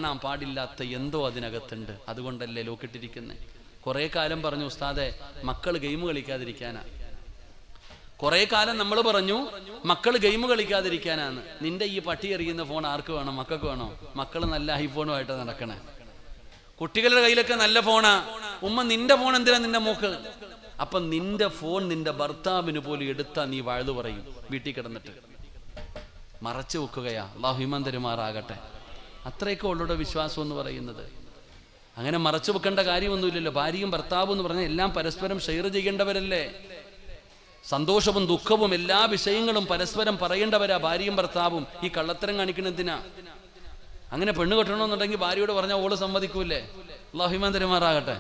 കാണാൻ പാടില്ലാത്ത എന്തോ അതിനകത്തുണ്ട് അതുകൊണ്ടല്ലേ ലോക്കിട്ടിരിക്കുന്നത് കുറേ കാലം പറഞ്ഞു ഉസ്താദെ മക്കൾ ഗെയിം കളിക്കാതിരിക്കാനാ കുറെ കാലം നമ്മൾ പറഞ്ഞു മക്കൾ ഗെയിം കളിക്കാതിരിക്കാനാണ് നിന്റെ ഈ പട്ടി എറിയുന്ന ഫോൺ ആർക്ക് വേണം മക്കൾക്ക് വേണോ മക്കൾ നല്ല ഐഫോണുമായിട്ട് നടക്കണേ കുട്ടികളുടെ കയ്യിലൊക്കെ നല്ല ഫോണാ ഉമ്മ നിന്റെ ഫോൺ എന്തിനാ നിന്റെ മൂക്ക് അപ്പൊ നിന്റെ ഫോൺ നിന്റെ ഭർത്താവിന് പോലും എടുത്താ നീ വാഴ്ന്നു പറയും വീട്ടിൽ കിടന്നിട്ട് മറച്ചു വെക്കുകയാ അള്ളാഹു ഹിമൻ തരുമാറാകട്ടെ അത്രയൊക്കെ ഉള്ളൂടെ വിശ്വാസം എന്ന് പറയുന്നത് അങ്ങനെ മറച്ചു വെക്കേണ്ട കാര്യമൊന്നുമില്ലല്ലോ ഭാര്യയും ഭർത്താവും എന്ന് പറഞ്ഞാൽ എല്ലാം പരസ്പരം ഷെയർ ചെയ്യേണ്ടവരല്ലേ സന്തോഷവും ദുഃഖവും എല്ലാ വിഷയങ്ങളും പരസ്പരം പറയേണ്ടവരാ ഭാര്യയും ഭർത്താവും ഈ കള്ളത്തരം കാണിക്കണെന്തിനാ അങ്ങനെ പെണ്ണ് കെട്ടണമെന്നുണ്ടെങ്കിൽ ഭാര്യയോട് പറഞ്ഞാൽ ഓള് സമ്മതിക്കൂലേ അള്ളാഹിമാൻ തരുമാറാകട്ടെ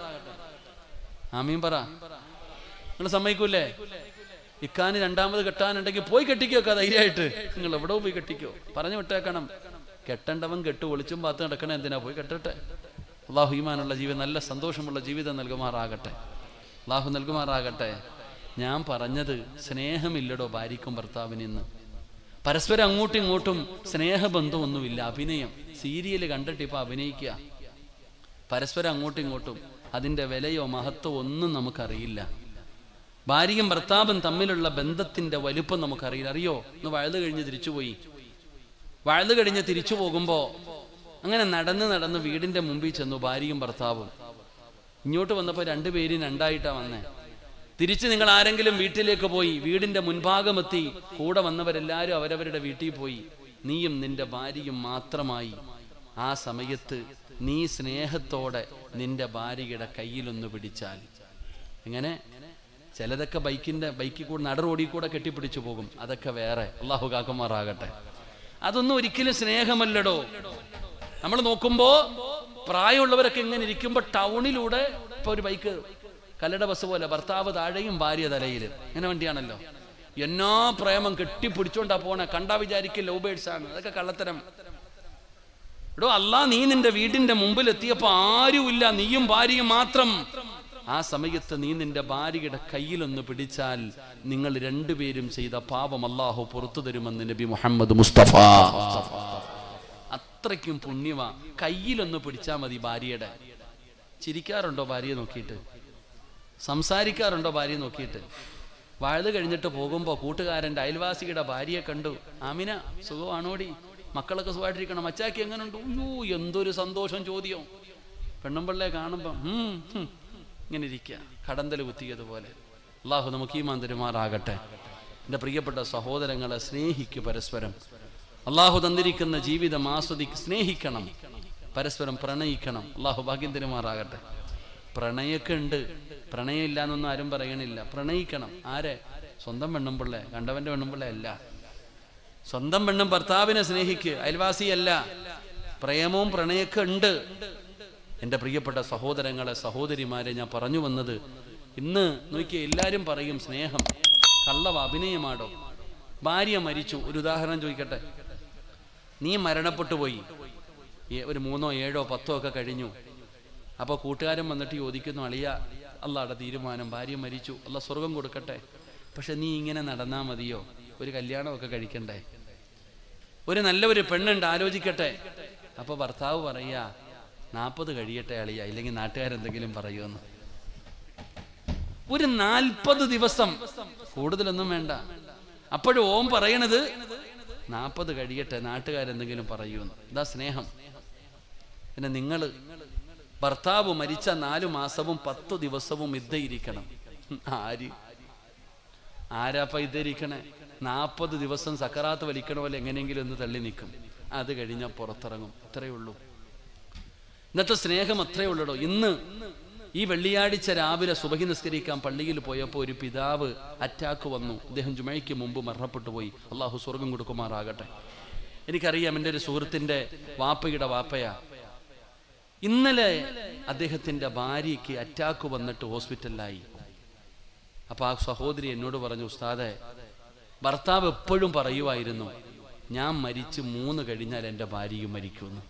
ആമീൻ പറ നിങ്ങൾ സമ്മതിക്കൂലേ ഇക്കാന് രണ്ടാമത് കെട്ടാനുണ്ടെങ്കിൽ പോയി കെട്ടിക്കോ ധൈര്യമായിട്ട് നിങ്ങൾ എവിടെ പോയി കെട്ടിക്കോ പറഞ്ഞു വിട്ടേക്കണം കെട്ടേണ്ടവൻ കെട്ട് ഒളിച്ചും പാത്ത് നടക്കണേ എന്തിനാ പോയി കെട്ടട്ടെ അള്ളാഹു ഈമാനുള്ള ജീവിതം നല്ല സന്തോഷമുള്ള ജീവിതം നൽകുമാറാകട്ടെ അള്ളാഹു നൽകുമാറാകട്ടെ ഞാൻ പറഞ്ഞത് സ്നേഹമില്ലടോ ഭാര്യയ്ക്കും ഭർത്താവിന് ഇന്ന് പരസ്പരം അങ്ങോട്ടും ഇങ്ങോട്ടും സ്നേഹബന്ധമൊന്നുമില്ല അഭിനയം സീരിയൽ കണ്ടിട്ട് ഇപ്പൊ അഭിനയിക്കുക പരസ്പരം അങ്ങോട്ടും ഇങ്ങോട്ടും അതിന്റെ വിലയോ മഹത്വമോ ഒന്നും നമുക്കറിയില്ല ഭാര്യയും ഭർത്താവും തമ്മിലുള്ള ബന്ധത്തിന്റെ വലുപ്പം നമുക്കറിയില്ല അറിയോ ഒന്ന് വഴുത് കഴിഞ്ഞ് തിരിച്ചുപോയി വഴുത് കഴിഞ്ഞ് തിരിച്ചു പോകുമ്പോ അങ്ങനെ നടന്ന് നടന്ന് വീടിന്റെ മുമ്പിൽ ചെന്നു ഭാര്യയും ഭർത്താവും ഇങ്ങോട്ട് വന്നപ്പോൾ രണ്ടുപേരും രണ്ടായിട്ടാ വന്നേ തിരിച്ച് നിങ്ങൾ ആരെങ്കിലും വീട്ടിലേക്ക് പോയി വീടിന്റെ മുൻഭാഗമെത്തി കൂടെ വന്നവരെല്ലാരും അവരവരുടെ വീട്ടിൽ പോയി നീയും നിന്റെ ഭാര്യയും മാത്രമായി ആ സമയത്ത് നീ സ്നേഹത്തോടെ നിന്റെ ഭാര്യയുടെ കയ്യിലൊന്ന് പിടിച്ചാൽ എങ്ങനെ ചിലതൊക്കെ ബൈക്കിന്റെ ബൈക്കിൽ കൂടെ നട റോഡിൽ കൂടെ കെട്ടിപ്പിടിച്ചു പോകും അതൊക്കെ വേറെ അള്ളാഹു കാക്കുമാറാകട്ടെ അതൊന്നും ഒരിക്കലും സ്നേഹമല്ലടോ നമ്മൾ നോക്കുമ്പോ പ്രായമുള്ളവരൊക്കെ ഇങ്ങനെ ഇരിക്കുമ്പോ ടൗണിലൂടെ ഇപ്പൊ ഒരു ബൈക്ക് കല്ലട ബസ് പോലെ ഭർത്താവ് താഴെയും ഭാര്യ തലയിലും ഇങ്ങനെ വണ്ടിയാണല്ലോ എന്നാ പ്രേമം കെട്ടിപ്പിടിച്ചോണ്ടാ പോണെ കണ്ടാ വിചാരിക്കും ലവ് ബേഡ്സ് ആണ് അതൊക്കെ കള്ളത്തരം എടോ അല്ലാ നീ നിന്റെ വീടിന്റെ മുമ്പിൽ എത്തിയപ്പോ ആരുമില്ല നീയും ഭാര്യയും മാത്രം ആ സമയത്ത് നീ നിന്റെ ഭാര്യയുടെ കയ്യിലൊന്ന് പിടിച്ചാൽ നിങ്ങൾ രണ്ടുപേരും ചെയ്ത പാപം അള്ളാഹു പുറത്തു തരുമെന്ന് നബി മുഹമ്മദ് മുസ്തഫ അത്രയ്ക്കും പുണ്യമാ കയ്യിലൊന്ന് പിടിച്ചാ മതി ഭാര്യയുടെ ചിരിക്കാറുണ്ടോ ഭാര്യയെ നോക്കിയിട്ട് സംസാരിക്കാറുണ്ടോ ഭാര്യയെ നോക്കിയിട്ട് വാഴ്ത് കഴിഞ്ഞിട്ട് പോകുമ്പോൾ കൂട്ടുകാരൻ്റെ അയൽവാസിയുടെ ഭാര്യയെ കണ്ടു ആമിന സുഖമാണോടി മക്കളൊക്കെ സുഖമായിട്ടിരിക്കണം മച്ചാക്കി എങ്ങനെയുണ്ട് അയ്യോ എന്തൊരു സന്തോഷം ചോദ്യം പെണ്ണുമ്പിള്ളയെ കാണുമ്പം ഹും, ഹും, ഇങ്ങനെ ഇരിക്കുക കടന്തൽ കുത്തിയതുപോലെ അള്ളാഹു നമുക്ക് ഈ മാന്തരുമാറാകട്ടെ എൻ്റെ പ്രിയപ്പെട്ട സഹോദരങ്ങളെ സ്നേഹിക്കു പരസ്പരം അള്ളാഹു തന്നിരിക്കുന്ന ജീവിതം ആസ്വദിക്ക് സ്നേഹിക്കണം പരസ്പരം പ്രണയിക്കണം അള്ളാഹു ഭാഗ്യം തരുമാറാകട്ടെ പ്രണയൊക്കെ ഉണ്ട് പ്രണയം ഇല്ല എന്നൊന്നും ആരും പറയണില്ല പ്രണയിക്കണം ആരെ സ്വന്തം പെണ്ണുമ്പിള്ളെ കണ്ടവന്റെ പെണ്ണുമ്പിള്ളെ അല്ല സ്വന്തം പെണ്ണും ഭർത്താവിനെ സ്നേഹിക്ക് അയൽവാസിയല്ല പ്രേമവും പ്രണയൊക്കെ ഉണ്ട് എൻ്റെ പ്രിയപ്പെട്ട സഹോദരങ്ങളെ സഹോദരിമാരെ ഞാൻ പറഞ്ഞു വന്നത് ഇന്ന് നോക്കിയ എല്ലാവരും പറയും സ്നേഹം കള്ളവ അഭിനയമാടോ ഭാര്യ മരിച്ചു ഒരു ഉദാഹരണം ചോദിക്കട്ടെ നീ മരണപ്പെട്ടു പോയി ഏ- ഒരു മൂന്നോ ഏഴോ പത്തോ ഒക്കെ കഴിഞ്ഞു അപ്പോൾ കൂട്ടുകാരൻ വന്നിട്ട് ചോദിക്കുന്നു അളിയ അള്ളാടെ തീരുമാനം ഭാര്യ മരിച്ചു അല്ല സ്വർഗം കൊടുക്കട്ടെ പക്ഷെ നീ ഇങ്ങനെ നടന്നാ മതിയോ ഒരു കല്യാണമൊക്കെ കഴിക്കണ്ടേ ഒരു നല്ല ഒരു പെണ്ണുണ്ട് ആലോചിക്കട്ടെ അപ്പൊ ഭർത്താവ് പറയാ നാൽപ്പത് കഴിയട്ടെ അളിയ ഇല്ലെങ്കിൽ നാട്ടുകാരെന്തെങ്കിലും പറയുമെന്ന് ഒരു നാൽപ്പത് ദിവസം കൂടുതലൊന്നും വേണ്ട അപ്പോഴും ഓം പറയണത് നാൽപ്പത് കഴിയട്ടെ നാട്ടുകാരെന്തെങ്കിലും പറയുമെന്ന് ഇതാ സ്നേഹം പിന്നെ നിങ്ങൾ ഭർത്താവ് മരിച്ച നാലു മാസവും പത്തു ദിവസവും ഇద్దയിരിക്കണം ആര് ആരാപ്പ ഇద్దരിക്കണേ നാൽപ്പത് ദിവസം സക്കറാത്ത് വലിക്കണ പോലെ എങ്ങനെയെങ്കിലും ഒന്ന് തള്ളി നിൽക്കും അത് കഴിഞ്ഞാൽ പുറത്തിറങ്ങും അത്രയേ ഉള്ളൂ ഇന്നത്തെ സ്നേഹം അത്രയേ ഉള്ളടോ ഇന്ന് ഈ വെള്ളിയാഴ്ച രാവിലെ സുബഹി നിസ്കരിക്കാൻ പള്ളിയിൽ പോയപ്പോൾ ഒരു പിതാവ് അറ്റാക്ക് വന്നു അദ്ദേഹം ജുമയ്ക്ക് മുമ്പ് മരണപ്പെട്ടു പോയി അള്ളാഹു സ്വർഗം കൊടുക്കുമാറാകട്ടെ എനിക്കറിയാം എൻ്റെ ഒരു സുഹൃത്തിൻ്റെ വാപ്പയുടെ വാപ്പയാ ഇന്നലെ അദ്ദേഹത്തിന്റെ ഭാര്യയ്ക്ക് അറ്റാക്ക് വന്നിട്ട് ഹോസ്പിറ്റലിലായി അപ്പൊ ആ സഹോദരി എന്നോട് പറഞ്ഞു ഉസ്താദെ ഭർത്താവ് എപ്പോഴും പറയുമായിരുന്നു ഞാൻ മരിച്ച് മൂന്ന് കഴിഞ്ഞാൽ എൻ്റെ ഭാര്യയും മരിക്കുമെന്ന്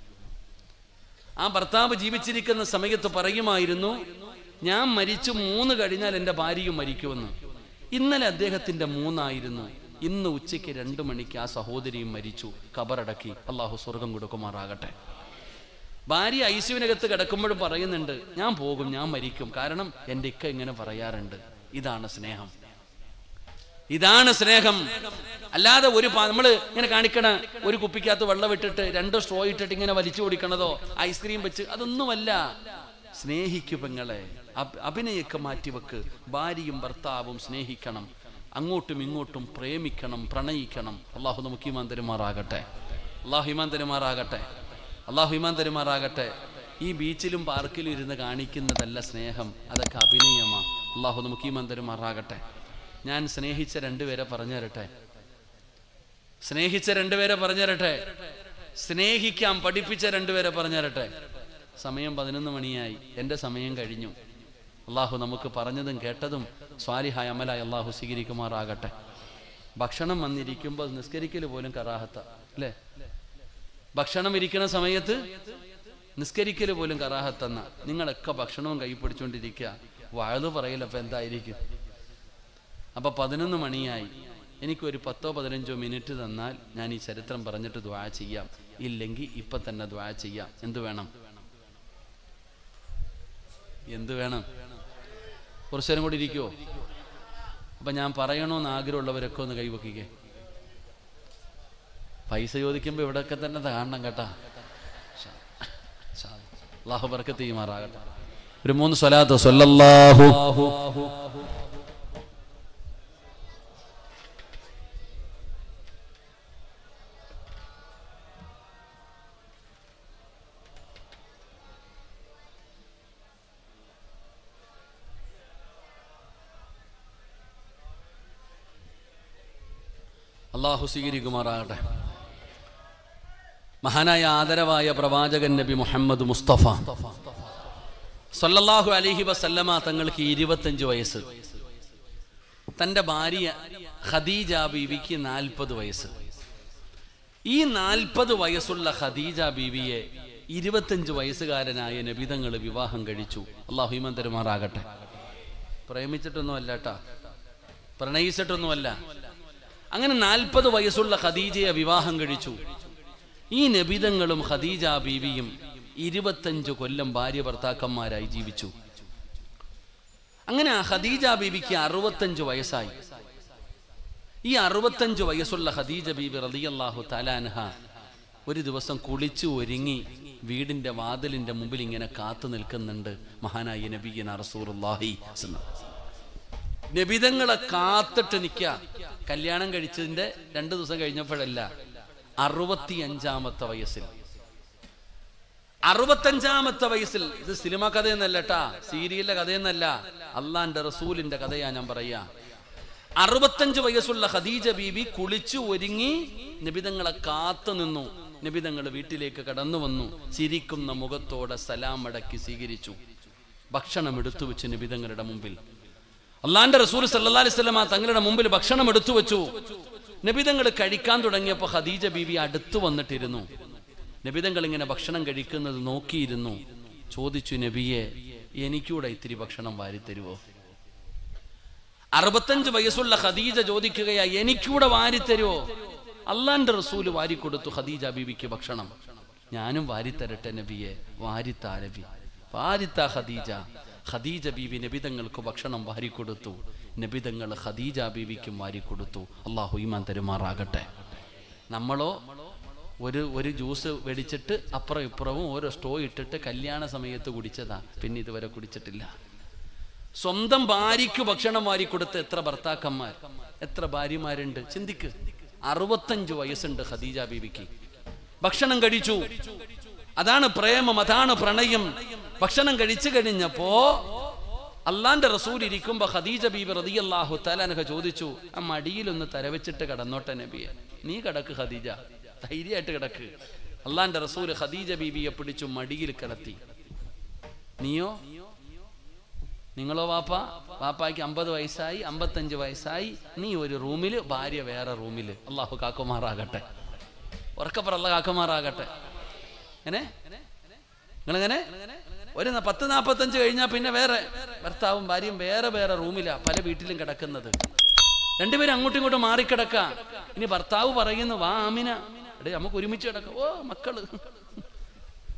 ആ ഭർത്താവ് ജീവിച്ചിരിക്കുന്ന സമയത്ത് പറയുമായിരുന്നു ഞാൻ മരിച്ചു മൂന്ന് കഴിഞ്ഞാൽ എൻ്റെ ഭാര്യയും മരിക്കുമെന്ന് ഇന്നലെ അദ്ദേഹത്തിന്റെ മൂന്നായിരുന്നു ഇന്ന് ഉച്ചയ്ക്ക് രണ്ടു മണിക്ക് ആ സഹോദരിയും മരിച്ചു കബറടക്കി അള്ളാഹു സ്വർഗം കൊടുക്കുമാറാകട്ടെ ഭാര്യ ഐസിയുവിനകത്ത് കിടക്കുമ്പോഴും പറയുന്നുണ്ട് ഞാൻ പോകും ഞാൻ മരിക്കും കാരണം എൻ്റെ ഇക്ക ഇങ്ങനെ പറയാറുണ്ട് ഇതാണ് സ്നേഹം ഇതാണ് സ്നേഹം അല്ലാതെ ഒരു നമ്മൾ ഇങ്ങനെ കാണിക്കണ ഒരു കുപ്പിക്കകത്ത് വെള്ളം ഇട്ടിട്ട് രണ്ട് സ്ട്രോ ഇട്ടിട്ട് ഇങ്ങനെ വലിച്ചു കുടിക്കണതോ ഐസ്ക്രീം വെച്ച് അതൊന്നുമല്ല സ്നേഹിക്കു പെങ്ങളെ അഭ്- അഭിനയൊക്കെ മാറ്റിവെക്ക് ഭാര്യയും ഭർത്താവും സ്നേഹിക്കണം അങ്ങോട്ടും ഇങ്ങോട്ടും പ്രേമിക്കണം പ്രണയിക്കണം അള്ളാഹു നമുക്ക് ഈമാൻ തരുമാറാകട്ടെ അള്ളാഹു ഈമാൻ തരുമാറാകട്ടെ അള്ളാഹു ഈമാൻ തരുമാറാകട്ടെ ഈ ബീച്ചിലും പാർക്കിലും ഇരുന്ന് കാണിക്കുന്നതല്ല സ്നേഹം അതൊക്കെ അഭിനയമാ അള്ളാഹു നമുക്ക് ഈമാൻ തരുമാറാകട്ടെ ഞാൻ സ്നേഹിച്ച രണ്ടുപേരെ പറഞ്ഞു തരട്ടെ സ്നേഹിച്ച രണ്ടുപേരെ പറഞ്ഞു തരട്ടെ സ്നേഹിക്കാൻ പഠിപ്പിച്ച രണ്ടുപേരെ പറഞ്ഞു തരട്ടെ സമയം പതിനൊന്ന് മണിയായി എൻ്റെ സമയം കഴിഞ്ഞു അള്ളാഹു നമുക്ക് പറഞ്ഞതും കേട്ടതും സ്വാലിഹായ അമലായി അള്ളാഹു സ്വീകരിക്കുമാറാകട്ടെ ഭക്ഷണം വന്നിരിക്കുമ്പോൾ നിസ്കരിക്കൽ പോലും കറാഹത്ത അല്ലേ ഭക്ഷണം ഇരിക്കുന്ന സമയത്ത് നിസ്കരിക്കൽ പോലും കറാഹത്തെന്ന നിങ്ങളൊക്കെ ഭക്ഷണവും കൈ പിടിച്ചുകൊണ്ടിരിക്കുക വഴുതു പറയില്ലപ്പോ എന്തായിരിക്കും അപ്പൊ പതിനൊന്ന് മണിയായി എനിക്കൊരു പത്തോ പതിനഞ്ചോ മിനിറ്റ് തന്നാൽ ഞാൻ ഈ ചരിത്രം പറഞ്ഞിട്ട് ദ്വാ ചെയ്യാം ഇല്ലെങ്കിൽ ഇപ്പൊ തന്നെ ദ്വാ ചെയ്യാം എന്ത് വേണം എന്ത് വേണം കുറച്ചു നേരം കൂടി ഇരിക്കുവോ അപ്പൊ ഞാൻ പറയണോന്ന് ആഗ്രഹമുള്ളവരൊക്കെ ഒന്ന് കൈവക്കിക്കേ പൈസ ചോദിക്കുമ്പോ ഇവിടെയൊക്കെ തന്നെ കാണണം കേട്ടാ അള്ളാഹു ബർക്കത്ത് ചെയ്യുമാറാകട്ടെ ഒരു മൂന്ന് സ്വലാത്ത് സ്വല്ലല്ലാഹു അള്ളാഹു സ്വീകരിക്കുമാറാകട്ടെ മഹാനായ ആദരവായ പ്രവാചകൻ നബി മുഹമ്മദ് മുസ്തഫ സല്ലല്ലാഹു അലൈഹി വസല്ലമ തങ്ങൾക്ക് ഇരുപത്തഞ്ച് വയസ്സ് തന്റെ ഭാര്യ ഖദീജ ബീവിക്ക് നാൽപ്പത് വയസ്സ് ഈ നാൽപ്പത് വയസ്സുള്ള ഖദീജ ബീവിയെ ഇരുപത്തഞ്ച് വയസ്സുകാരനായ നബിതങ്ങൾ വിവാഹം കഴിച്ചു അള്ളാഹു ഈമാൻ തരുമാറാകട്ടെ പ്രേമിച്ചിട്ടൊന്നുമല്ല കേട്ടാ പ്രണയിച്ചിട്ടൊന്നുമല്ല അങ്ങനെ നാൽപ്പത് വയസ്സുള്ള ഖദീജയെ വിവാഹം കഴിച്ചു ഈ നബിതങ്ങളും ഖദീജ ബീവിയും ഇരുപത്തഞ്ച് കൊല്ലം ഭാര്യ ഭർത്താക്കന്മാരായി ജീവിച്ചു അങ്ങനെ ആ ഖദീജ ബീവിക്ക് അറുപത്തഞ്ച് വയസ്സായി ഈ അറുപത്തഞ്ച് വയസ്സുള്ള ഖദീജ ബീബി റളിയല്ലാഹു തലാൻഹ ഒരു ദിവസം കുളിച്ചു ഒരുങ്ങി വീടിന്റെ വാതിലിന്റെ മുമ്പിൽ ഇങ്ങനെ കാത്തു നിൽക്കുന്നുണ്ട് മഹാനായ നബീന റസൂറുല്ലാഹി നബിതങ്ങളെ കാത്തിട്ട് നിൽക്കുക കല്യാണം കഴിച്ചതിന്റെ രണ്ടു ദിവസം കഴിഞ്ഞപ്പോഴല്ല അറുപത്തി അഞ്ചാമത്തെ വയസ്സിൽ അറുപത്തഞ്ചാമത്തെ വയസ്സിൽ ഇത് സിനിമ കഥയെന്നല്ല ട്ടാ സീരിയലിലെ കഥയെന്നല്ല അള്ളാന്റെ റസൂലിന്റെ കഥയാ ഞാൻ പറയാ അറുപത്തഞ്ച് വയസ്സുള്ള ഖദീജ ബീബി കുളിച്ചു ഒരുങ്ങി നബിതങ്ങളെ കാത്തു നിന്നു നബിതങ്ങൾ വീട്ടിലേക്ക് കടന്നു വന്നു ചിരിക്കുന്ന മുഖത്തോടെ സലാം അടക്കി സ്വീകരിച്ചു ഭക്ഷണം എടുത്തു വെച്ച് നബിതങ്ങളുടെ മുമ്പിൽ അള്ളാന്റെ റസൂൽ സല്ലാ അലിസ്ലമ തങ്ങളുടെ മുമ്പിൽ ഭക്ഷണം എടുത്തു വെച്ചു നബിതങ്ങൾ കഴിക്കാൻ തുടങ്ങിയപ്പോൾ ഖദീജ ബീവി അടുത്തു വന്നിട്ടിരുന്നു നബിതങ്ങൾ ഇങ്ങനെ ഭക്ഷണം കഴിക്കുന്നത് നോക്കിയിരുന്നു ചോദിച്ചു നബിയെ എനിക്കൂടെ ഇത്തിരി ഭക്ഷണം വാരിത്തരുവോ അറുപത്തഞ്ച് വയസ്സുള്ള ഖദീജ ചോദിക്കുകയാ എനിക്കൂടെ വാരിത്തരുവോ അള്ളാന്റെ റസൂല് വാരിക്കൊടുത്തു ഖദീജ ബീവിക്ക് ഭക്ഷണം ഞാനും വാരിത്തരട്ടെ നബിയെ വാരിത്താ നബി വാരിത്താ ഖദീജ ഖദീജ ബീവി നബിതങ്ങൾക്ക് ഭക്ഷണം വാരിക്കൊടുത്തു നബിതങ്ങൾ ഖദീജ ബീവിക്കും വാരിക്കൊടുത്തു അള്ളാഹു ഈമാൻ തരുമാറാകട്ടെ നമ്മളോ ഒരു ഒരു ജ്യൂസ് വെടിച്ചിട്ട് അപ്പുറം ഇപ്പുറവും ഓരോ സ്റ്റോ ഇട്ടിട്ട് കല്യാണ സമയത്ത് കുടിച്ചതാ പിന്നെ ഇതുവരെ കുടിച്ചിട്ടില്ല സ്വന്തം ഭാര്യയ്ക്ക് ഭക്ഷണം വാരിക്കൊടുത്ത എത്ര ഭർത്താക്കന്മാർ എത്ര ഭാര്യമാരുണ്ട് ചിന്തിക്ക് അറുപത്തഞ്ച് വയസ്സുണ്ട് ഖദീജ ബീവിക്ക് ഭക്ഷണം കഴിച്ചു അതാണ് പ്രേമം അതാണ് പ്രണയം ഭക്ഷണം കഴിച്ചു കഴിഞ്ഞപ്പോ അള്ളാന്റെ റസൂൽ ഇരിക്കുമ്പോ ഖദീജ ബീബി റതിയല്ലാഹു തലാനഹ ചോദിച്ചു ആ മടിയിലൊന്ന് തരവച്ചിട്ട് കടന്നോട്ടെ നബിയെ നീ കിടക്ക് ഖദീജ ധൈര്യമായിട്ട് കിടക്ക് അള്ളാന്റെ റസൂൽ ഖദീജ ബീബിയെ പിടിച്ചു മടിയിൽ കിടത്തി നീയോ നിങ്ങളോ വാപ്പ വാപ്പായ്ക്ക് അമ്പത് വയസ്സായി അമ്പത്തഞ്ച് വയസ്സായി നീ ഒരു റൂമിൽ ഭാര്യ വേറെ റൂമിൽ അള്ളാഹു കാക്കുമാറാകട്ടെ ഉറക്കപ്പുറള്ള കാക്കുമാറാകട്ടെ എങ്ങനെ നിങ്ങളെങ്ങനെ ഒരു ന- പത്ത് നാപ്പത്തഞ്ച് കഴിഞ്ഞാൽ പിന്നെ വേറെ ഭർത്താവും ഭാര്യയും വേറെ വേറെ റൂമിലാ പല വീട്ടിലും കിടക്കുന്നത് രണ്ടുപേരും അങ്ങോട്ടും ഇങ്ങോട്ടും മാറിക്കിടക്കാം ഇനി ഭർത്താവ് പറയുന്നു വാ ആമിന എടേ നമുക്ക് ഒരുമിച്ച് കിടക്കാം ഓ മക്കള്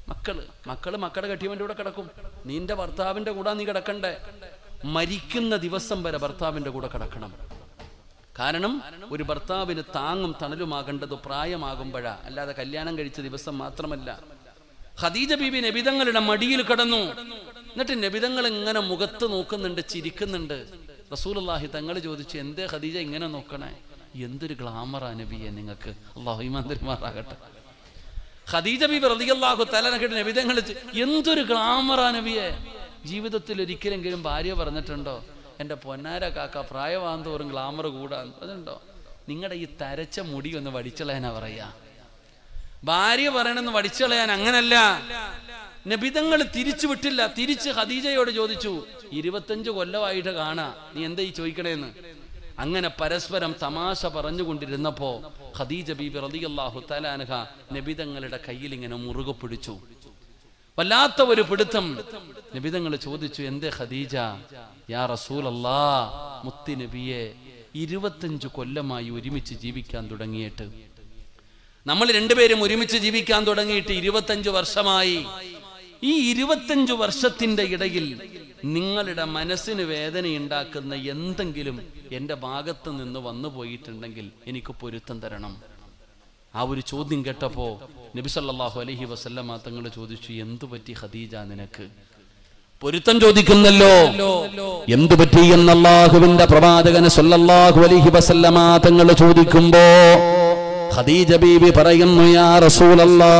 മക്കള് മക്കള് മക്കളുടെ കെട്ടിയവന്റെ കൂടെ കിടക്കും നിന്റെ ഭർത്താവിന്റെ കൂടെ നീ കിടക്കണ്ടേ മരിക്കുന്ന ദിവസം വരെ ഭർത്താവിന്റെ കൂടെ കിടക്കണം കാരണം ഒരു ഭർത്താവിന് താങ്ങും തണലുമാകേണ്ടത് പ്രായമാകുമ്പോഴാ അല്ലാതെ കല്യാണം കഴിച്ച ദിവസം മാത്രമല്ല ഖദീജ ബീബി നബിതങ്ങളുടെ മടിയിൽ കിടന്നു എന്നിട്ട് നബിതങ്ങൾ ഇങ്ങനെ മുഖത്ത് നോക്കുന്നുണ്ട് ചിരിക്കുന്നുണ്ട് റസൂലുള്ളാഹി തങ്ങൾ ചോദിച്ചു എന്തേ ഖദീജ ഇങ്ങനെ നോക്കണേ എന്തൊരു ഗ്ലാമറാ നബിയെ നിങ്ങൾക്ക് അള്ളാഹു ഇമാന്തരിമാറാകട്ടെ ഖദീജ ബീബി റളിയല്ലാഹു തലനക്കിട്ട് നബിതങ്ങൾ എന്തൊരു ഗ്ലാമറാ നബിയെ ജീവിതത്തിൽ ഒരിക്കലെങ്കിലും ഭാര്യ പറഞ്ഞിട്ടുണ്ടോ എൻ്റെ പൊന്നാര കാക്ക പ്രായമാകുന്തോറും ഗ്ലാമർ കൂടാന്ന് അതുണ്ടോ നിങ്ങളുടെ ഈ തരച്ച മുടി ഒന്ന് വടിച്ചളയാനാ പറയാ ഭാര്യ പറയണമെന്ന് വടിച്ചളയാൻ അങ്ങനല്ല നബിതങ്ങൾ തിരിച്ചു വിട്ടില്ല തിരിച്ച് ഖദീജയോട് ചോദിച്ചു ഇരുപത്തഞ്ച് കൊല്ലമായിട്ട് കാണാ നീ എന്താ ഈ ചോദിക്കണേന്ന് അങ്ങനെ പരസ്പരം തമാശ പറഞ്ഞുകൊണ്ടിരുന്നപ്പോ ഖദീജ ബീബി റളിയല്ലാഹു തആലാൻഹ നബിതങ്ങളുടെ കയ്യിൽ ഇങ്ങനെ മുറുകെ പിടിച്ചു വല്ലാത്ത ഒരു പിടുത്തം നബിതങ്ങൾ ചോദിച്ചു എന്തേ ഖദീജ യാ റസൂലല്ലാ മുത്തി നബിയെ ഇരുപത്തഞ്ച് കൊല്ലമായി ഒരുമിച്ച് ജീവിക്കാൻ തുടങ്ങിയിട്ട് നമ്മൾ രണ്ടുപേരും ഒരുമിച്ച് ജീവിക്കാൻ തുടങ്ങിയിട്ട് ഇരുപത്തഞ്ച് വർഷമായി ഈ ഇരുപത്തഞ്ച് വർഷത്തിന്റെ ഇടയിൽ നിങ്ങളുടെ മനസ്സിന് വേദനയുണ്ടാക്കുന്ന എന്തെങ്കിലും എൻ്റെ ഭാഗത്ത് നിന്ന് വന്നു പോയിട്ടുണ്ടെങ്കിൽ എനിക്ക് പൊരുത്തം തരണം ആ ഒരു ചോദ്യം കേട്ടപ്പോ നബിസല്ലാഹു അലഹി വസല്ലമ തങ്ങൾ ചോദിച്ചു എന്തു പറ്റി ഖദീജ നിനക്ക് പൊരുത്തം ചോദിക്കുന്നല്ലോ എന്തു പറ്റി എന്ന് അള്ളാഹുവിന്റെ പ്രവാചകന് സല്ലല്ലാഹു അലൈഹി വസല്ലമ തങ്ങൾ ചോദിക്കുമ്പോ ഖദീജ ബീബി പറയുന്നു യാ റസൂലല്ലാ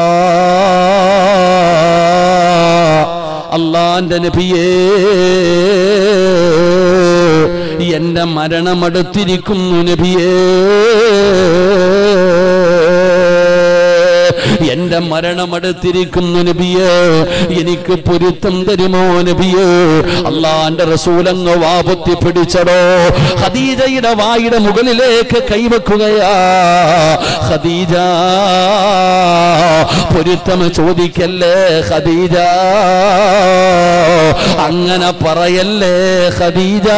അള്ളാന്റെ നബിയേ എന്റെ മരണമെടുത്തിരിക്കുന്നു നബിയേ എന്റെ മരണമെടുത്തിരിക്കുന്നു നബിയേ എനിക്ക് പൊരുത്തം തരുമോ നബിയേ അള്ളാന്റെ റസൂലങ്ങ് വാപത്തി പിടിച്ചടോ ഖദീജയുടെ വായുടെ മുകളിലേക്ക് കൈവെക്കുകയാ ഖദീജ പൊരുത്തം ചോദിക്കല്ലേ ഖദീജ അങ്ങനെ പറയല്ലേ ഖദീജ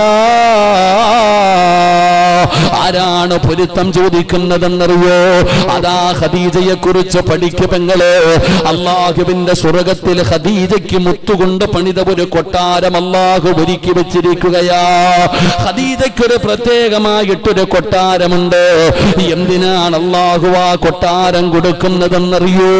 ആരാണ് പൊരുത്തം ചോദിക്കുന്നതെന്നറിയോ അതാ ഖദീജയെ കുറിച്ച് പഠിക്കു പെങ്ങള് അള്ളാഹുവിന്റെ സ്വർഗത്തിൽ ഖദീജയ്ക്ക് മുത്തുകൊണ്ട് പണിത ഒരു കൊട്ടാരം അള്ളാഹു ഒരുക്കി വെച്ചിരിക്കുകയാ ഖദീജയ്ക്കൊരു പ്രത്യേകമായിട്ടൊരു കൊട്ടാരമുണ്ട് എന്തിനാണ് അള്ളാഹു ആ കൊട്ടാരം കൊടുക്കുന്നതെന്നറിയോ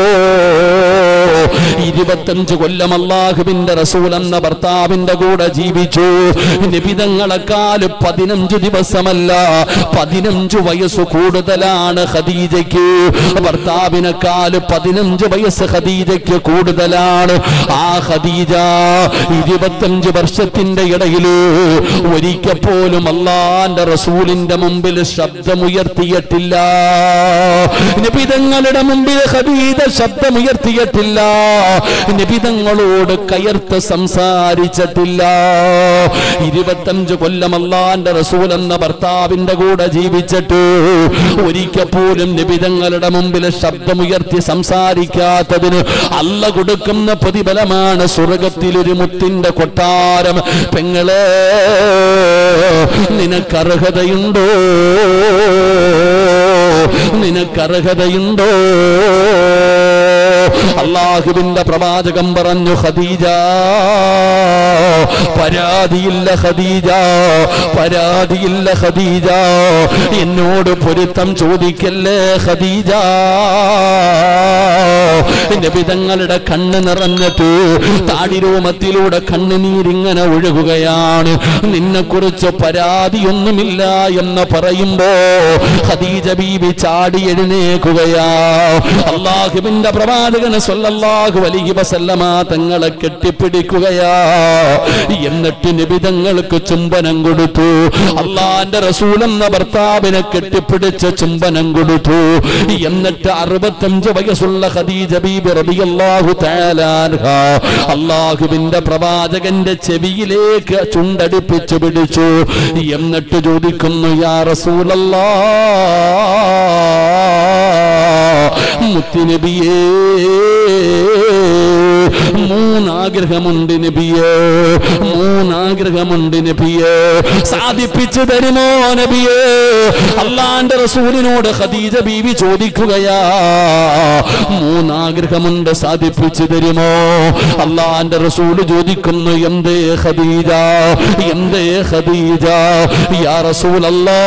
ഇരുപത്തഞ്ച് കൊല്ലം അള്ളാഹുവിന്റെ റസൂൽ എന്ന ഭർത്താവിന്റെ കൂടെ ജീവിച്ചു നിബിതങ്ങളെക്കാൾ പതിനഞ്ച് ദിവസമല്ല പതിനഞ്ച് വയസ്സ് കൂടുതലാണ് ഖദീജയ്ക്ക് ഭർത്താവിനെക്കാൾ പതിനഞ്ച് വയസ്സ് ഖദീജയ്ക്ക് കൂടുതലാണ് ആ ഖദീജ ഇരുപത്തഞ്ച് വർഷത്തിന്റെ ഇടയില് ഒരിക്കൽ പോലും അള്ളാന്റെ റസൂലിന്റെ മുമ്പിൽ ശബ്ദമുയർത്തിയിട്ടില്ല നിബിതങ്ങളുടെ മുമ്പിൽ ഖദീജ ശബ്ദമുയർത്തിയിട്ടില്ല നിബിതങ്ങളോട് കയർത്ത് സംസാരിച്ചിട്ടില്ല ഇരുപത്തഞ്ച് കൊല്ലം അള്ളാന്റെ റസൂൽ എന്ന ഭർത്താവിന്റെ കൂടെ ജീവിച്ചിട്ട് ഒരിക്കൽ പോലും നിബിതങ്ങളുടെ മുമ്പിൽ ശബ്ദമുയർത്തി സംസാരിക്കാത്തതിന് അല്ല കൊടുക്കുന്ന പ്രതിഫലമാണ് സ്വർഗത്തിൽ ഒരു മുത്തിന്റെ കൊട്ടാരം പെങ്ങളെ നിനക്കർഹതയുണ്ടോ നിനക്കർഹതയുണ്ടോ അള്ളാഹുവിന്റെ പ്രവാചകം പറഞ്ഞു ഖദീജ പരാതിയില്ല ഖദീജ പരാതിയില്ല ഖദീജ എന്നോട് പൊരുത്തം ചോദിക്കല്ലേ ഖദീജ നബിതങ്ങളുടെ കണ്ണ് നിറഞ്ഞിട്ട് താടിരോമത്തിലൂടെ കണ്ണുനീരിങ്ങനെ ഒഴുകുകയാണ് നിന്നെ കുറിച്ച് പരാതിയൊന്നുമില്ല എന്ന് പറയുമ്പോ ഖദീജ ബീബി ചാടി എഴുന്നേക്കുകയാ അള്ളാഹുവിന്റെ പ്രവാചകന് സ്വല്ലല്ലാഹു അലൈഹി വസല്ലമ തങ്ങളെ കെട്ടിപ്പിടിക്കുകയാ എന്നിട്ട് നിബിതങ്ങൾക്ക് ചുംബനം കൊടുത്തു അള്ളാന്റെ റസൂൽ എന്ന ഭർത്താവിനെ കെട്ടിപ്പിടിച്ച് ചുംബനം കൊടുത്തു എന്നിട്ട് അറുപത്തഞ്ച് വയസ്സുള്ള ഖദീജ ബീബി റളിയല്ലാഹു തആല അൻഹ അള്ളാഹുവിന്റെ പ്രവാചകന്റെ ചെവിയിലേക്ക് ചുണ്ടടിപ്പിച്ചു പിടിച്ചു എന്നിട്ട് ചോദിക്കുന്നു യാ റസൂലല്ലാ മുത്തുനബിയേ മൂന്നാഗ്രഹമുണ്ട് നബിയേ മൂന്നാഗ്രഹമുണ്ട് നബിയേ സാധിപ്പിച്ചു തരുമോ നബിയേ അള്ളാന്റെ റസൂലിനോട് ഖദീജ ബീവി ചോദിക്കുകയാ മൂന്നാഗ്രഹമുണ്ട് സാധിപ്പിച്ചു തരുമോ അള്ളാന്റെ റസൂല് ചോദിക്കുന്നു എന്തേ ഖദീജ എന്തേ ഖദീജ യാ റസൂലല്ലാ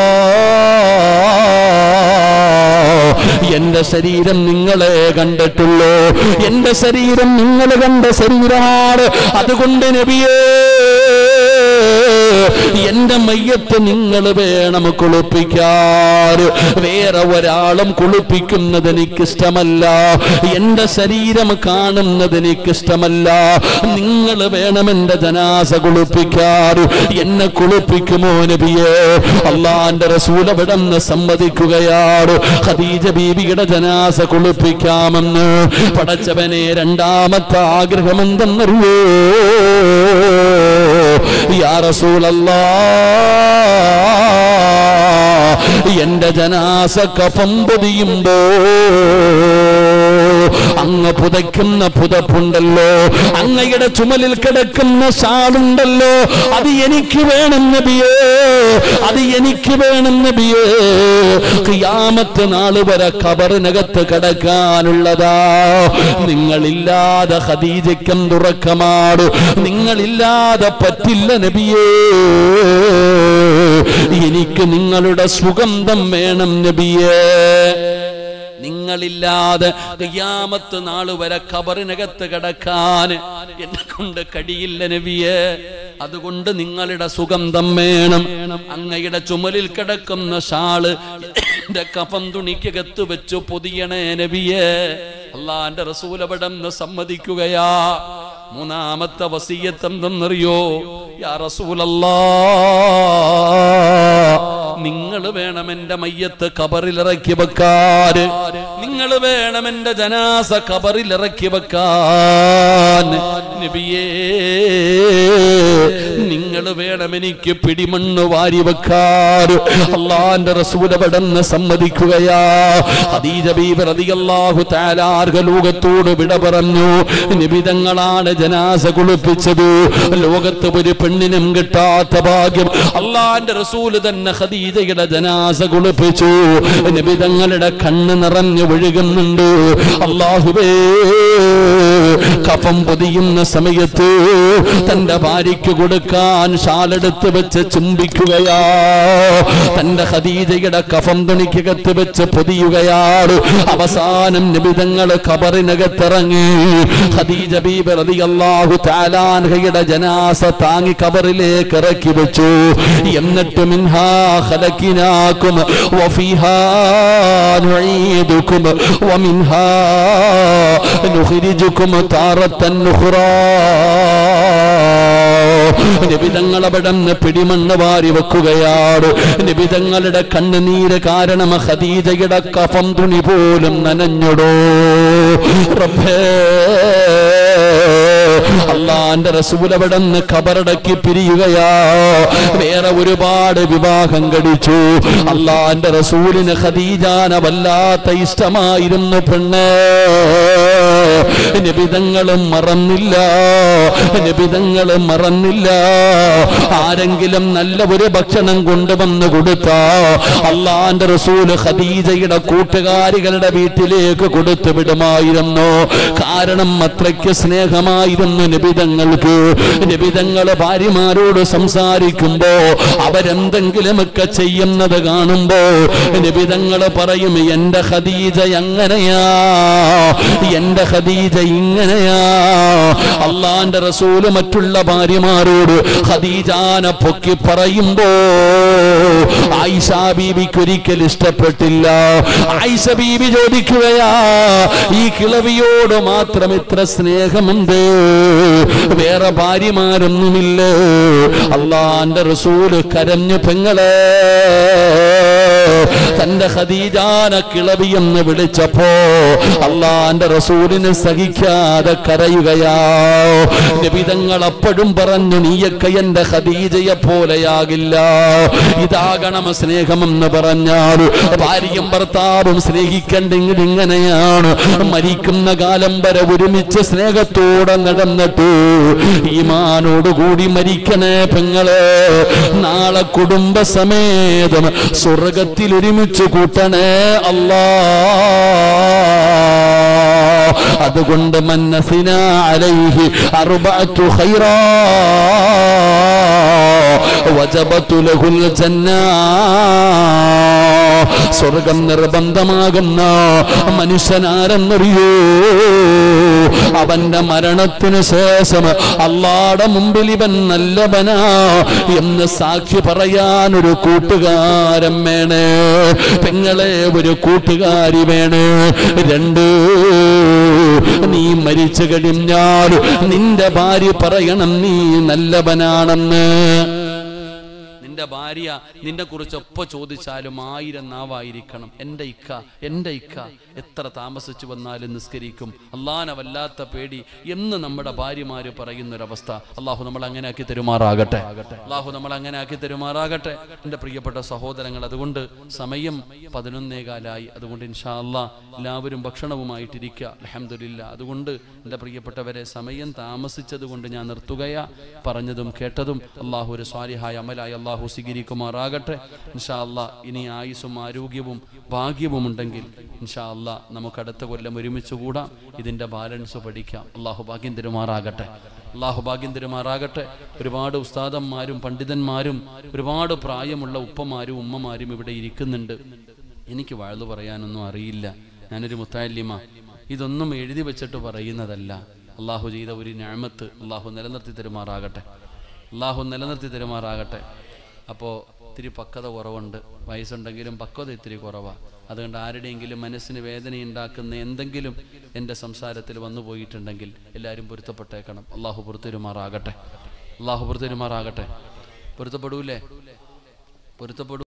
എന്റെ ശരീരം നിങ്ങളെ കണ്ടിട്ടുള്ളൂ എന്റെ ശരീരം നിങ്ങൾ കണ്ട ശരീരമാണ് അതുകൊണ്ട് നബിയേ എന്റെ മയ്യത്ത് നിങ്ങൾ വേണം കുളിപ്പിക്കാൻ വേറെ ഒരാളും കുളിപ്പിക്കുന്നത് എനിക്കിഷ്ടമല്ല എന്റെ ശരീരം കാണുന്നത് എനിക്കിഷ്ടമല്ല നിങ്ങൾ വേണം എന്റെ ജനാസ കുളിപ്പിക്കാൻ എന്നെ കുളിപ്പിക്കുമോ നബിയേ അള്ളാന്റെ റസൂൽ അവിടെ നിന്ന് സമ്മതിക്കുകയാണ് ഖദീജ ബീവിയുടെ ജനാസ കുളിപ്പിക്കാമെന്ന് പടച്ചവനെ രണ്ടാമത്തെ ആഗ്രഹം എന്തെന്നറിയോ യാ റസൂലല്ലാ എന്റെ ജനാസ കഫം പൊതിയുമ്പോ അങ്ങ് പുതയ്ക്കുന്ന പുതപ്പുണ്ടല്ലോ അങ്ങയുടെ ചുമലിൽ കിടക്കുന്ന ഷാളുണ്ടല്ലോ അത് എനിക്ക് വേണം നബിയേ അത് എനിക്ക് വേണം നബിയേ ഖിയാമത്ത് നാൾ വരെ ഖബറിനകത്ത് കിടക്കാനുള്ളതാ നിങ്ങളില്ലാതെ ഖദീജയ്ക്കും തുറക്കമാട് നിങ്ങളില്ലാതെ പറ്റില്ല നബിയേ എനിക്ക് നിങ്ങളുടെ സുഗന്ധം വേണം നബിയേ നിങ്ങളില്ലാതെ ഖിയാമത്ത് നാള് വരെ ഖബറിനകത്ത് കിടക്കാൻ എന്നെ കൊണ്ട് കഴിയില്ല നബിയെ അതുകൊണ്ട് നിങ്ങളുടെ സുഗന്ധം വേണം അങ്ങയുടെ ചുമലിൽ കിടക്കുന്ന ഷാള് എന്റെ കഫം തുണിക്കകത്ത് വെച്ചു പൊതിയണേ നബിയെ അള്ളാന്റെ റസൂലപടം സമ്മതിക്കുകയാ മൂന്നാമത്തെ വസീയത്ത് എന്തെന്നറിയോ യാ റസൂലല്ലാ നിങ്ങൾ വേണം എന്റെ മയ്യത്ത് കബറിലിറക്കി വെക്കാൻ നിങ്ങൾ വേണം എന്റെ ജനാസ കബറിലിറക്കി വെക്കാൻ നബിയേ നിങ്ങൾ വേണം എനിക്ക് പിടിമണ്ണ് വാരി വെക്കാൻ അള്ളാന്റെ റസൂല പടന്ന് സമ്മതിക്കുകയാ ഹദീജ ബീബി റളിയല്ലാഹു തആല ലോകത്തോട് വിട പറഞ്ഞു നിബിതങ്ങളാണ് ജനാസ കുളിപ്പിച്ചത് ലോകത്ത് ഒരു പെണ്ണിനും കിട്ടാത്ത ഭാഗ്യം അള്ളാന്റെ റസൂല് തന്നെ ഖദീജയുടെ ജനാസ കുളിപ്പിച്ചു നിബിതങ്ങളുടെ കണ്ണ് നിറഞ്ഞു ഒഴുകുന്നുണ്ട് അള്ളാഹുവേ കഫം പൊതിയുന്ന സമയത്ത് തന്റെ ഭാര്യയ്ക്ക് കൊടുക്കാൻ ഷാലെടുത്ത് വെച്ച് ചുംബിക്കുകയാ തന്റെ ഖദീജയുടെ കഫം തുണിക്കകത്ത് വെച്ച് പൊതിയുകയാണ് അവസാനം നിബിതങ്ങൾ ഖബറിനകത്തിറങ്ങി ഖദീജ ബീബി റളിയല്ലാഹു തആലാൻഹയുടെ ജനാസ താങ്ങി ഖബറിലേക്ക് ഇറക്കി വെച്ചു എന്നിട്ട് മിൻഹാ ഖലഖിനാകും വഫീഹാ നുഈദുകും വമിൻഹാ നുഖ്രിജുകും താറത്തൻ ഉഖ്റാ നിബിതങ്ങളവിടന്ന് പിടിമണ്ണ് വാരി വെക്കുകയാണ് നിബിതങ്ങളുടെ കണ്ണുനീര് കാരണം ഖദീജയുടെ കഫം തുണി പോലും നനഞ്ഞടോ റബ്ബേ അള്ളാന്റെ റസൂലവിടന്ന് ഖബറടക്കി പിരിയുകയാ വേറെ ഒരുപാട് വിവാഹം കഴിച്ചു അള്ളാന്റെ റസൂലിന് ഖദീജാന വല്ലാത്ത ഇഷ്ടമായിരുന്നു പെണ്ണ് നിബിതങ്ങളും മറന്നില്ല നിബിതങ്ങളും മറന്നില്ല ആരെങ്കിലും നല്ല ഒരു ഭക്ഷണം കൊണ്ടുവന്ന് കൊടുത്ത അള്ളാന്റെ റസൂല് ഖദീജയുടെ കൂട്ടുകാരികളുടെ വീട്ടിലേക്ക് കൊടുത്തു വിടുമായിരുന്നു കാരണം അത്രയ്ക്ക് സ്നേഹമായിരുന്നു നിബിതങ്ങൾക്ക് നിബിതങ്ങള് ഭാര്യമാരോട് സംസാരിക്കുമ്പോ അവരെന്തെങ്കിലുമൊക്കെ ചെയ്യുന്നത് കാണുമ്പോ നിബിതങ്ങള് പറയും എന്റെ ഖദീജ എങ്ങനെയാ എന്റെ ഖദീജ ഇങ്ങനെയാ അള്ളാന്റെ റസൂല് മറ്റുള്ള ഭാര്യമാരോട് ഖദീജാനെ പൊക്കി പറയുമ്പോ ആയിഷ ബീവിക്ക് ഒരിക്കൽ ഇഷ്ടപ്പെട്ടില്ല ആയിഷ ബീവി ചോദിക്കുകയാ ഈ കിളവിയോട് മാത്രം ഇത്ര സ്നേഹമുണ്ട് വേറെ ഭാര്യമാരൊന്നുമില്ലേ അള്ളാന്റെ റസൂല് കരഞ്ഞു പെങ്ങളെ തന്റെ ഖദീജാന കിളവി എന്ന് വിളിച്ചപ്പോ അള്ളാന്റെ റസൂലിന് സഹിക്കാതെ കരയുകയാ നബിതങ്ങൾ അപ്പോഴും പറഞ്ഞു നീയൊക്കെ എന്റെ ഖദീജയെ പോലെയാകില്ല ഇതാകണം സ്നേഹമെന്ന് പറഞ്ഞാൽ ഭാര്യയും ഭർത്താവും സ്നേഹിക്കണ്ടെങ്കിൽ ഇങ്ങനെയാണ് മരിക്കുന്ന കാലം വരെ ഒരുമിച്ച് സ്നേഹത്തോടെ നടന്നിട്ട് ഈമാനോടുകൂടി മരിക്കണേ പെങ്ങളെ നാളെ കുടുംബസമേതം സ്വർഗത്തിൽ ഒരുമിച്ച് കൂട്ടണേ അല്ലാ അതുകൊണ്ട് മന്നസിന അലൈഹി അറുബഅത്തു ഖൈറാ വജബത്തു ലഹുൽ ജന്നാ സ്വർഗം നിർബന്ധമാകുന്ന മനുഷ്യനാരെന്നറിയോ അവന്റെ മരണത്തിന് ശേഷം അള്ളാടെ മുമ്പിൽ ഇവൻ നല്ലവനാ എന്ന് സാക്ഷി പറയാൻ ഒരു കൂട്ടുകാരൻ വേണേ പെങ്ങളെ ഒരു കൂട്ടുകാരി വേണേ രണ്ട് നീ മരിച്ചു കഴിഞ്ഞാൽ നിന്റെ ഭാര്യ പറയണം നീ നല്ലവനാണെന്ന് നിന്റെ ഭാര്യ നിന്നെ കുറിച്ച് ഒപ്പ ചോദിച്ചാലും ആയിരം നാവായിരിക്കണം എൻ്റെ ഇക്ക എൻ്റെ ഇക്ക എത്ര താമസിച്ചു വന്നാലും നിസ്കരിക്കും അള്ളാനെ വല്ലാത്ത പേടി എന്ന് നമ്മുടെ ഭാര്യമാര് പറയുന്നൊരവസ്ഥ അള്ളാഹു നമ്മൾ അങ്ങനെ ആക്കി തരുമാറാകട്ടെ അള്ളാഹു നമ്മൾ അങ്ങനെ ആക്കി തരുമാറാകട്ടെ എൻ്റെ പ്രിയപ്പെട്ട സഹോദരങ്ങൾ അതുകൊണ്ട് സമയം പതിനൊന്നേകാലായി അതുകൊണ്ട് ഇൻഷാ അള്ളാ എല്ലാവരും ഭക്ഷണവുമായിട്ടിരിക്കുക അലഹമില്ല അതുകൊണ്ട് എൻ്റെ പ്രിയപ്പെട്ടവരെ സമയം താമസിച്ചത് കൊണ്ട് ഞാൻ നിർത്തുകയാ പറഞ്ഞതും കേട്ടതും അള്ളാഹു ഒരു സ്വാലിഹായ അമലായി അള്ളാഹു സ്വീകരിക്കുമാറാകട്ടെ ഇൻഷാ അള്ളാ ഇനി ആയുസ്സും ആരോഗ്യവും ഭാഗ്യവും ഉണ്ടെങ്കിൽ ഇൻഷാ അള്ളാ നമുക്ക് അടുത്ത കൊല്ലം ഒരുമിച്ച് കൂടാം ഇതിൻ്റെ ബാലൻസ് പഠിക്കാം അള്ളാഹു ഭാഗ്യം തരുമാറാകട്ടെ അള്ളാഹു ഭാഗ്യം തരുമാറാകട്ടെ ഒരുപാട് ഉസ്താദന്മാരും പണ്ഡിതന്മാരും ഒരുപാട് പ്രായമുള്ള ഉപ്പമാരും ഉമ്മമാരും ഇവിടെ ഇരിക്കുന്നുണ്ട് എനിക്ക് വാഴ്ന്നു പറയാനൊന്നും അറിയില്ല ഞാനൊരു മുത്താലിമ ഇതൊന്നും എഴുതി വെച്ചിട്ട് പറയുന്നതല്ല അള്ളാഹു ചെയ്ത ഒരു ഞാമത്ത് അള്ളാഹു നിലനിർത്തി തരുമാറാകട്ടെ അള്ളാഹു നിലനിർത്തി തരുമാറാകട്ടെ അപ്പോൾ ഇത്തിരി പക്വത കുറവുണ്ട് വയസ്സുണ്ടെങ്കിലും പക്വത ഇത്തിരി കുറവാണ് അതുകൊണ്ട് ആരുടെയെങ്കിലും മനസ്സിന് വേദനയുണ്ടാക്കുന്ന എന്തെങ്കിലും എൻ്റെ സംസാരത്തിൽ വന്നു പോയിട്ടുണ്ടെങ്കിൽ എല്ലാവരും പൊരുത്തപ്പെട്ടേക്കണം അള്ളാഹു പൊറുത്തരുമാറാകട്ടെ അള്ളാഹു പൊറുത്തരുമാറാകട്ടെ പൊരുത്തപ്പെടൂലേ പൊരുത്തപ്പെടൂ